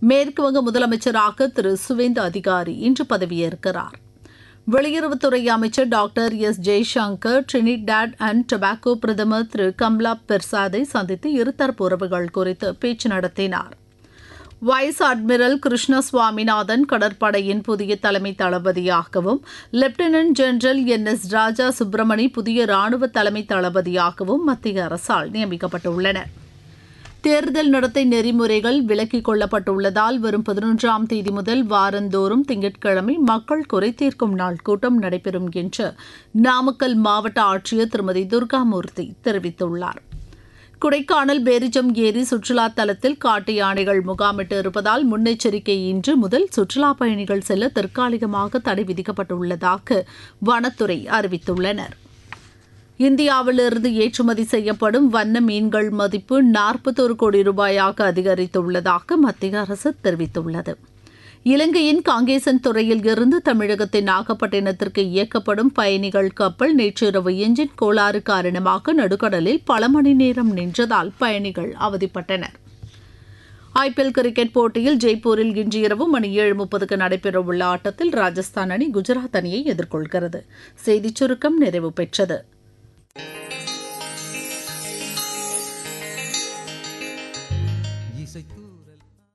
மேற்குவங்க முதலமைச்சராக திரு சுவேந்து அதிகாரி இன்று பதவியேற்கிறார் வெளியுறவுத்துறை அமைச்சர் doctor S Jaishankar Trinidad and Tobago பிரதமர் திரு கம்லா பெர்சாதை சந்தித்து இருதரப்பு உறவுகள் குறித்து பேச்சு நடத்தினார் வைஸ் அட்மிரல் கிருஷ்ண சுவாமிநாதன் கடற்படையின் புதிய தலைமை தளபதியாகவும் lieutenant general N S Raja Subramani புதிய ராணுவ தலைமை தளபதியாகவும் மத்திய அரசால் நியமிக்கப்பட்டுள்ளனர் தேர்தல் நடத்தை நெறிமுறைகள் விலக்கிக் கொள்ளப்பட்டுள்ளதால் வரும் பதினொன்றாம் தேதி முதல் வாரந்தோறும் திங்கட்கிழமை மக்கள் குறைதீர்க்கும் நாள் கூட்டம் நடைபெறும் என்று நாமக்கல் மாவட்ட ஆட்சியர் திருமதி துர்காமூர்த்தி தெரிவித்துள்ளார் கொடைக்கானல் பேரிஜம் ஏரி சுற்றுலா தலத்தில் காட்டு யானைகள் முகாமிட்டு இருப்பதால் முன்னெச்சரிக்கை இன்று முதல் சுற்றுலா பயணிகள் செல்ல தற்காலிகமாக தடை விதிக்கப்பட்டுள்ளதாக வனத்துறை அறிவித்துள்ளனர் இந்தியாவிலிருந்து ஏற்றுமதி செய்யப்படும் வண்ண மீன்கள் மதிப்பு நாற்பத்தோரு கோடி ரூபாயாக அதிகரித்துள்ளதாக மத்திய அரசு தெரிவித்துள்ளது இலங்கையின் காங்கேசன் துறையில் இருந்து தமிழகத்தின் நாகப்பட்டினத்திற்கு இயக்கப்படும் பயணிகள் கப்பல் நேற்றிரவு எஞ்சின் கோளாறு காரணமாக நடுக்கடலில் பல மணி நேரம் நின்றதால் பயணிகள் அவதிப்பட்டனர் ஐபிஎல் கிரிக்கெட் போட்டியில் ஜெய்ப்பூரில் இன்று இரவு மணி ஏழு முப்பதுக்கு நடைபெறவுள்ள ஆட்டத்தில் ராஜஸ்தான் அணி குஜராத் அணியை எதிர்கொள்கிறது செய்திச் சுருக்கம் நிறைவு பெற்றது